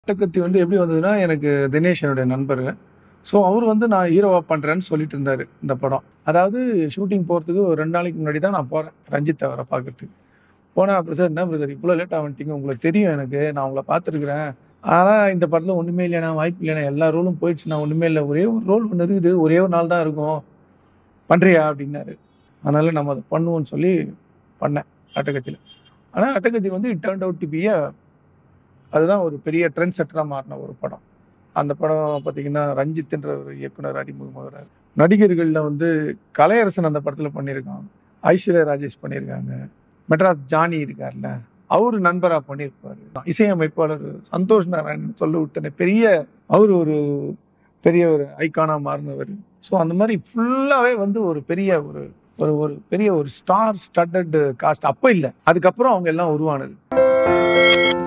அட்டகத்தி வந்து எப்படி வந்ததுன்னா எனக்கு தினேஷ் என்னுடைய நண்பர் ஸோ அவர் வந்து நான் ஹீரோவாக பண்ணுறேன்னு சொல்லிட்டு இருந்தார் இந்த படம் அதாவது ஷூட்டிங் போகிறதுக்கு ஒரு ரெண்டு நாளைக்கு முன்னாடி தான் நான் போகிறேன் ரஞ்சித் அவரை பார்க்கறதுக்கு போனால் அப்படி சார் என்ன பிரதர் இவ்வளோ லேட்டாக வந்துட்டீங்க உங்களுக்கு தெரியும் எனக்கு நான் உங்களை பார்த்துருக்குறேன் ஆனால் இந்த படத்தில் ஒன்றுமே இல்லைண்ணா வாய்ப்பு இல்லைண்ணா எல்லா ரோலும் போயிடுச்சு நான் ஒன்றுமே இல்லை ஒரே ஒரு ரோல் ஒன்று இருக்குது ஒரே ஒரு நாள் தான் இருக்கும் பண்ணுறியா அப்படின்னாரு அதனால் நம்ம அதை பண்ணுவோம்னு சொல்லி பண்ணேன் அட்டகத்தியில் ஆனால் அட்டகத்தி வந்து it turn out to be அதுதான் ஒரு பெரிய ட்ரெண்ட் செட்டராக மாறின ஒரு படம் அந்த படம் பார்த்தீங்கன்னா ரஞ்சித்ன்ற ஒரு இயக்குனர் அறிமுகமாகிறார் நடிகர்களில் வந்து கலையரசன் அந்த படத்தில் பண்ணியிருக்கான் ஐஸ்வர்யா ராஜேஷ் பண்ணியிருக்காங்க மெட்ராஸ் ஜானி இருக்கார்ல அவர் நண்பராக பண்ணியிருப்பாரு இசையமைப்பாளர் சந்தோஷ் நாராயணன் சொல்ல விட்டன பெரிய அவர் ஒரு பெரிய ஒரு ஐக்கானாக மாறினவர் ஸோ அந்த மாதிரி ஃபுல்லாகவே வந்து ஒரு பெரிய ஒரு ஒரு ஒரு பெரிய ஒரு ஸ்டார் ஸ்டட்டட் காஸ்ட் அப்போ இல்லை அதுக்கப்புறம் அவங்க எல்லாம் உருவானது